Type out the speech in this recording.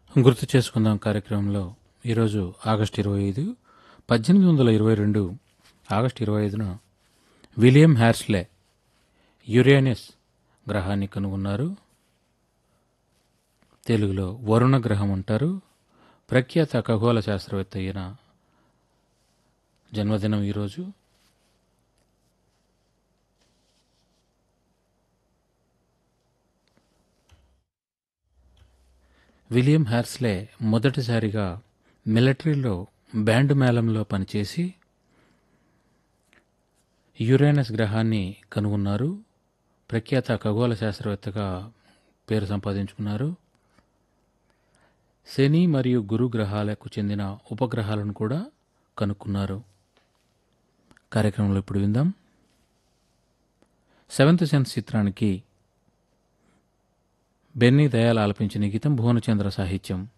గుర్తు చేసుకుందాం కార్యక్రమంలో ఈరోజు ఆగస్టు ఇరవై ఐదు పద్దెనిమిది వందల ఇరవై రెండు ఆగస్టు ఇరవై ఐదున విలియం హ్యార్స్లే యురేనస్ గ్రహాన్ని కనుగొన్నారు తెలుగులో వరుణ గ్రహం అంటారు ప్రఖ్యాత ఖగోళ శాస్త్రవేత్త అయిన జన్మదినం ఈరోజు విలియం హ్యార్స్లే మొదటిసారిగా మిలిటరీలో బ్యాండ్ మేళంలో పనిచేసి యురేనస్ గ్రహాన్ని కనుగొన్నారు ప్రఖ్యాత ఖగోళ శాస్త్రవేత్తగా పేరు సంపాదించుకున్నారు శని మరియు గురు గ్రహాలకు చెందిన ఉపగ్రహాలను కూడా కనుక్కున్నారు కార్యక్రమంలో ఇప్పుడు విందాం సెవెంత్ సెన్స్ చిత్రానికి బెన్నీ దయాల్ ఆలపించిన గీతం భువనచంద్ర సాహిత్యం